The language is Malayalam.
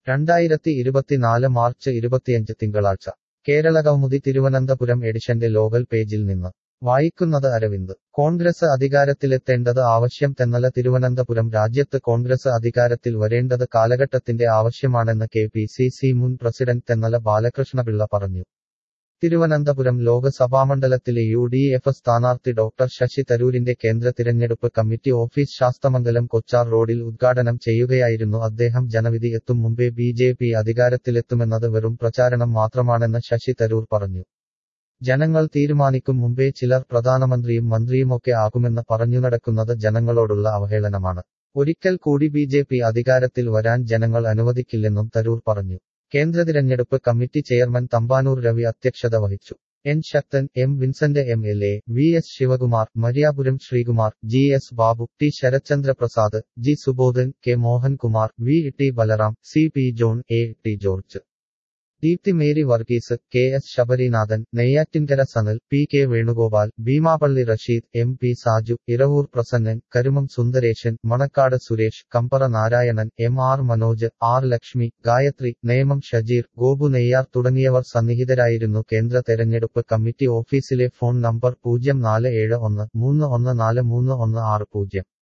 രണ്ടായിരത്തി ഇരുപത്തിനാല് മാർച്ച് ഇരുപത്തിയഞ്ച് തിങ്കളാഴ്ച കേരളകൗമുദി തിരുവനന്തപുരം എഡിഷന്റെ ലോകൽ പേജിൽ നിന്ന് വായിക്കുന്നത് അരവിന്ദ് കോൺഗ്രസ് അധികാരത്തിലെത്തേണ്ടത് ആവശ്യം തെന്നല തിരുവനന്തപുരം രാജ്യത്ത് കോൺഗ്രസ് അധികാരത്തിൽ വരേണ്ടത് കാലഘട്ടത്തിന്റെ ആവശ്യമാണെന്ന് കെ പി സി സി മുൻ പ്രസിഡന്റ് തെന്നല ബാലകൃഷ്ണപിള്ള പറഞ്ഞു തിരുവനന്തപുരം ലോകസഭാമണ്ഡലത്തിലെ യു ഡി എഫ് സ്ഥാനാർത്ഥി ഡോക്ടർ ശശി തരൂരിന്റെ കേന്ദ്ര തിരഞ്ഞെടുപ്പ് കമ്മിറ്റി ഓഫീസ് ശാസ്തമംഗലം കൊച്ചാർ റോഡിൽ ഉദ്ഘാടനം ചെയ്യുകയായിരുന്നു അദ്ദേഹം ജനവിധി എത്തും മുമ്പേ ബി ജെ പി അധികാരത്തിലെത്തുമെന്നത് വെറും പ്രചാരണം മാത്രമാണെന്ന് ശശി തരൂർ പറഞ്ഞു ജനങ്ങൾ തീരുമാനിക്കും മുമ്പേ ചിലർ പ്രധാനമന്ത്രിയും മന്ത്രിയുമൊക്കെ ആകുമെന്ന് പറഞ്ഞു നടക്കുന്നത് ജനങ്ങളോടുള്ള അവഹേളനമാണ് ഒരിക്കൽ കൂടി ബി ജെ പി അധികാരത്തിൽ വരാൻ ജനങ്ങൾ അനുവദിക്കില്ലെന്നും തരൂർ പറഞ്ഞു കേന്ദ്ര തിരഞ്ഞെടുപ്പ് കമ്മിറ്റി ചെയർമാൻ തമ്പാനൂർ രവി അധ്യക്ഷത വഹിച്ചു N Sakthan M Vincent M L A V S Sivakumar Maryapuram Sreekumar G S Babu T Sarathchandra Prasad G Subodhan K Mohankumar V T Balram C P John A T George Deepthi Mary Varghese K S Sabarinathan Neyyattinkara Sanal P K Venugopal Beemapally Rasheed M P Saju Iravoor Prasannan Karumam Sundaresan Manacaud Suresh Kampara Narayanan M R Manoj R Lakshmi Gayathri Nemom Shajeer Gopu Neyyar തുടങ്ങിയവർ സന്നിഹിതരായിരുന്നു കേന്ദ്ര തെരഞ്ഞെടുപ്പ് കമ്മിറ്റി ഓഫീസിലെ ഫോൺ നമ്പർ പൂജ്യം നാല് ഏഴ് ഒന്ന് മൂന്ന് ഒന്ന് നാല് മൂന്ന് ഒന്ന് ആറ് പൂജ്യം